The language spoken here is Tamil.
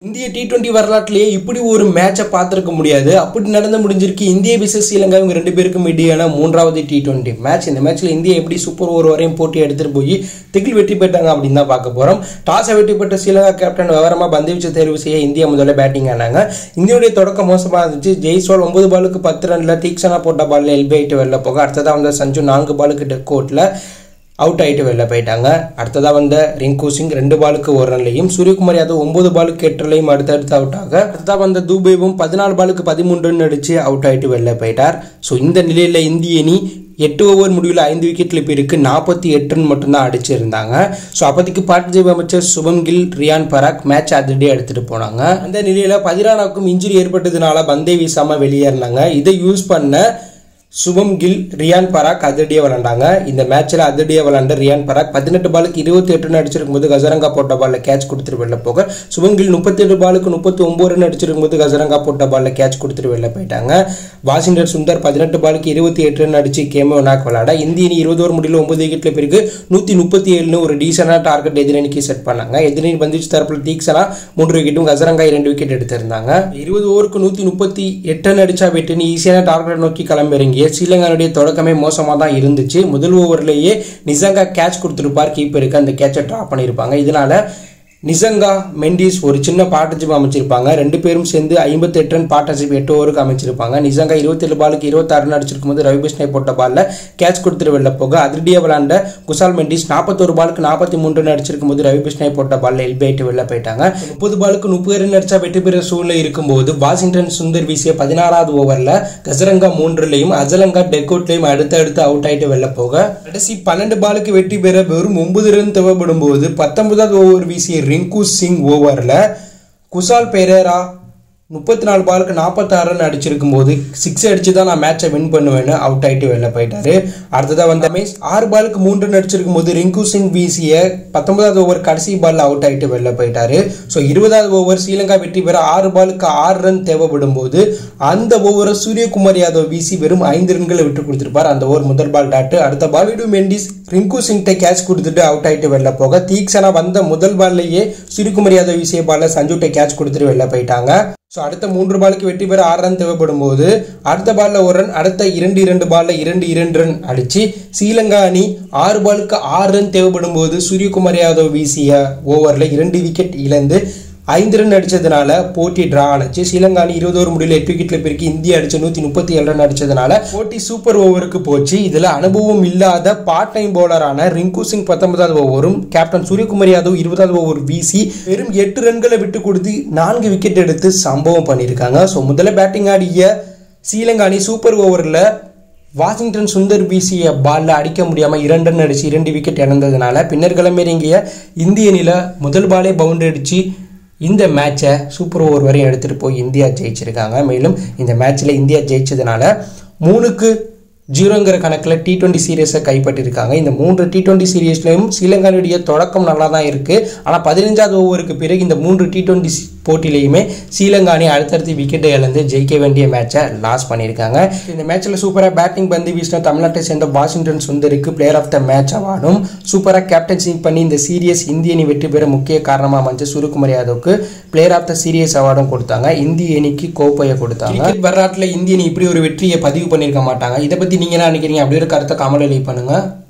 இந்திய டி டுவெண்ட்டி வரலாற்றிலேயே இப்படி ஒரு மேட்சை பார்த்துருக்க முடியாது அப்படி நடந்து முடிஞ்சிருக்கு இந்திய விசஸ் ஸ்ரீலங்கா இவங்க ரெண்டு பேருக்கும் இடையான மூன்றாவது டி டுவெண்ட்டி மேட்ச் இந்த மேட்ச்ல இந்தியா எப்படி சூப்பர் ஓவர் வரையும் போட்டி எடுத்துட்டு போய் திகில் வெற்றி பெற்றாங்க அப்படின்னு தான் பார்க்க போறோம் டாஸை வெற்றி பெற்ற ஸ்ரீலங்கா கேப்டன் விவரமா பந்து வீச்சு தேர்வு செய்ய இந்தியா முதல்ல பேட்டிங் ஆனாங்க இந்தியாவுடைய தொடக்கம் மோசமாக இருந்துச்சு ஜெய்ஸ்வால் ஒன்பது பாலுக்கு பத்து ரன்ல தீக்ஷனா போட்ட பால்ல எல்பி ஆயிட்டு வெளில போக அடுத்ததான் வந்து சஞ்சு நான்கு பாலுக்கு டெக் கோட்ல அவுட் ஆகிட்டு வெளில போயிட்டாங்க அடுத்ததாக வந்த ரிங்கு சிங் ரெண்டு பாலுக்கு ஒரு ரன்லையும் சூரியகுமார் யாதவ் ஒன்பது பாலுக்கு எட்டு ரன்லையும் அடுத்தடுத்து அவுட் ஆக அடுத்ததாக வந்த தூபேவும் பதினாலு பாலுக்கு பதிமூன்று ரன் அடிச்சு அவுட் ஆகிட்டு வெளில போயிட்டார் ஸோ இந்த நிலையில் இந்திய அணி எட்டு ஓவர் முடிவில் ஐந்து விக்கெட் இருக்கு நாற்பத்தி எட்டு ரன் மட்டும்தான் அடிச்சிருந்தாங்க ஸோ அப்போதைக்கு பார்ட்ஜிப் அமைச்சர் சுபம் கில் ரியான் பராக் மேட்ச் அதிரடியாக எடுத்துகிட்டு போனாங்க அந்த நிலையில் பதினாறாக்கும் இன்ஜுரி ஏற்பட்டதுனால பந்தே வீசாமல் வெளியேறினாங்க இதை யூஸ் பண்ண சுபம் கில் ரியான் பராக் அதிரடியாக விளாண்டாங்க இந்த மேட்ச்சில் அதிரடியாக விளாண்ட ரியான் பராக் பதினெட்டு பாலுக்கு இருபத்தி எட்டு ரன் அடிச்சிருக்கும் போது கசரங்கா போட்ட பாலில் கேட்ச் கொடுத்துட்டு வெளில போக சுபம் கில் முப்பத்தெட்டு பாலுக்கு முப்பத்தி ஒம்பது ரன் அடிச்சிருக்கும் போது கசரங்கா போட்ட பாலில் கேட்ச் கொடுத்துட்டு வெளில போயிட்டாங்க வாஷிங்டன் சுந்தர் பதினெட்டு பாலுக்கு இருபத்தி எட்டு ரன் அடிச்சு கேமோ நாக் விளாட இந்திய அணி இருபது ஓவர் முடியல ஒன்பது விக்கெட்ல பிறகு நூற்றி முப்பத்தி ஏழுன்னு ஒரு டீசனாக டார்கெட் எதிரணிக்கு செட் பண்ணாங்க எதிரணி பந்துச்சு தரப்பில் தீக்ஷனா மூன்று விக்கெட்டும் கசரங்கா இரண்டு விக்கெட் எடுத்திருந்தாங்க இருபது ஓவருக்கு நூற்றி முப்பத்தி எட்டு ரன் அடிச்சா வெட்டுன்னு ஈஸியான டார்கெட் நோக்கி கிளம்பிறங்கிய ஸ்ரீலங்காவுடைய தொடக்கமே மோசமாக தான் இருந்துச்சு முதல் ஓவர்லேயே நிசங்கா கேட்ச் கொடுத்துருப்பார் கீப்பருக்கு அந்த கேட்சை ட்ராப் பண்ணியிருப்பாங்க இதனால நிசங்கா மெண்டிஸ் ஒரு சின்ன பார்ட்னர்ஷிப் அமைச்சிருப்பாங்க ரெண்டு பேரும் சேர்ந்து ஐம்பத்தி எட்டு ரன் பார்ட்னர்ஷிப் எட்டு ஓவருக்கு அமைச்சிருப்பாங்க நிசங்கா இருபத்தேழு பாலுக்கு இருபத்தாறு ரன் அடிச்சிருக்கும் போது ரவி பிஷ்ணை போட்ட பாலில் கேட்ச் கொடுத்துட்டு வெளில போக அதிரடியாக விளாண்ட குசால் மெண்டிஸ் நாற்பத்தோரு பாலுக்கு நாற்பத்தி மூன்று ரன் அடிச்சிருக்கும் போது ரவி பிஷ்ணை போட்ட பாலில் எல்பி ஆயிட்டு வெளில போயிட்டாங்க முப்பது பாலுக்கு முப்பது ரன் அடிச்சா வெற்றி பெற சூழ்நிலை இருக்கும்போது வாஷிங்டன் சுந்தர் வீசிய பதினாறாவது ஓவரில் கசரங்கா மூன்றுலையும் அஜலங்கா டெக்கோட்லையும் அடுத்து அடுத்து அவுட் ஆயிட்டு வெளில போக கடைசி பன்னெண்டு பாலுக்கு வெற்றி பெற வெறும் ஒன்பது ரன் தேவைப்படும் போது பத்தொன்பதாவது ஓவர் வீசிய ரிங்கு சிங் ஓவரில் குசால் பெரேரா முப்பத்தி நாலு பாலுக்கு நாற்பத்தாறு ரன் அடிச்சிருக்கும் போது சிக்ஸ் அடிச்சு தான் நான் மேட்சை வின் பண்ணுவேன்னு அவுட் ஆகிட்டு வெளில போயிட்டாரு அடுத்ததாக வந்த மேஸ் ஆறு பாலுக்கு மூன்று ரன் அடிச்சிருக்கும் போது ரிங்கு சிங் வீசிய பத்தொன்பதாவது ஓவர் கடைசி பாலில் அவுட் ஆகிட்டு வெளில போயிட்டாரு ஸோ இருபதாவது ஓவர் ஸ்ரீலங்கா வெற்றி பெற ஆறு பாலுக்கு ஆறு ரன் தேவைப்படும் போது அந்த ஓவரை சூரியகுமார் யாதவ் வீசி வெறும் ஐந்து ரன்களை விட்டு கொடுத்துருப்பார் அந்த ஓவர் முதல் பால் டாட்டு அடுத்த பால் விடு மெண்டிஸ் ரிங்கு சிங்கிட்ட கேட்ச் கொடுத்துட்டு அவுட் ஆகிட்டு வெளில போக தீக்ஷனா வந்த முதல் பால்லையே சூரியகுமார் யாதவ் வீசிய பாலில் சஞ்சுட்ட கேட்ச் கொடுத்துட்டு வெளில போயிட்டாங்க ஸோ அடுத்த மூன்று பாலுக்கு வெற்றி பெற ஆறு ரன் தேவைப்படும் போது அடுத்த பாலில் ஒரு ரன் அடுத்த இரண்டு இரண்டு பாலில் இரண்டு இரண்டு ரன் அடித்து ஸ்ரீலங்கா அணி ஆறு பாலுக்கு ஆறு ரன் தேவைப்படும் போது சூரியகுமார் யாதவ் வீசிய ஓவரில் இரண்டு விக்கெட் இழந்து ஐந்து ரன் அடிச்சதுனால போட்டி டிரா ஆனிச்சு ஸ்ரீலங்கா அணி இருபது ஓவர் முடியல எட்டு விக்கெட்ல பிறகு இந்தியா அடிச்ச நூத்தி முப்பத்தி ஏழு ரன் அடிச்சதுனால போட்டி சூப்பர் ஓவருக்கு போச்சு இதுல அனுபவம் இல்லாத பார்ட் டைம் பவுலரான ரிங்கு சிங் பத்தொன்பதாவது ஓவரும் கேப்டன் சூரியகுமார் யாதவ் இருபதாவது ஓவர் வீசி வெறும் எட்டு ரன்களை விட்டு கொடுத்து நான்கு விக்கெட் எடுத்து சம்பவம் பண்ணியிருக்காங்க ஸோ முதல்ல பேட்டிங் ஆடிய ஸ்ரீலங்கா அணி சூப்பர் ஓவரில் வாஷிங்டன் சுந்தர் வீசிய பாலில் அடிக்க முடியாமல் இரண்டு ரன் அடிச்சு இரண்டு விக்கெட் இழந்ததுனால பின்னர் கிளம்பிறங்கிய இந்திய அணியில் முதல் பாலே பவுண்டரி அடிச்சு இந்த மேட்சை சூப்பர் ஓவர் வரையும் எடுத்துகிட்டு போய் இந்தியா ஜெயிச்சிருக்காங்க மேலும் இந்த மேட்ச்சில் இந்தியா ஜெயிச்சதுனால மூணுக்கு ஜீரோங்கிற கணக்கில் டி டுவெண்ட்டி சீரியஸை கைப்பற்றிருக்காங்க இந்த மூன்று டி டுவெண்ட்டி சீரியஸ்லையும் ஸ்ரீலங்காவுடைய தொடக்கம் நல்லா தான் இருக்குது ஆனால் பதினஞ்சாவது ஓவருக்கு பிறகு இந்த மூன்று டி டுவெண்ட்டி போட்டியிலையுமே ஸ்ரீலங்கா அணி அடுத்தடுத்து விக்கெட்டை இழந்து ஜெயிக்க வேண்டிய மேட்சை லாஸ் பண்ணியிருக்காங்க இந்த மேட்ச்சில் சூப்பராக பேட்டிங் பந்து வீசின தமிழ்நாட்டை சேர்ந்த வாஷிங்டன் சுந்தருக்கு பிளேயர் ஆஃப் த மேட்ச் அவார்டும் சூப்பராக கேப்டன்ஷிப் பண்ணி இந்த சீரியஸ் இந்திய அணி வெற்றி பெற முக்கிய காரணமாக அமைஞ்ச சூரியகுமார் யாதவுக்கு பிளேயர் ஆஃப் த சீரியஸ் அவார்டும் கொடுத்தாங்க இந்திய அணிக்கு கோப்பையை கொடுத்தாங்க கிரிக்கெட் வரலாற்றில் இந்திய அணி இப்படி ஒரு வெற்றியை பதிவு பண்ணியிருக்க மாட்டாங்க இதை பற்றி நீங்கள் என்ன நினைக்கிறீங்க அப்படி ஒரு கருத்தை கமலை பண்ணுங்க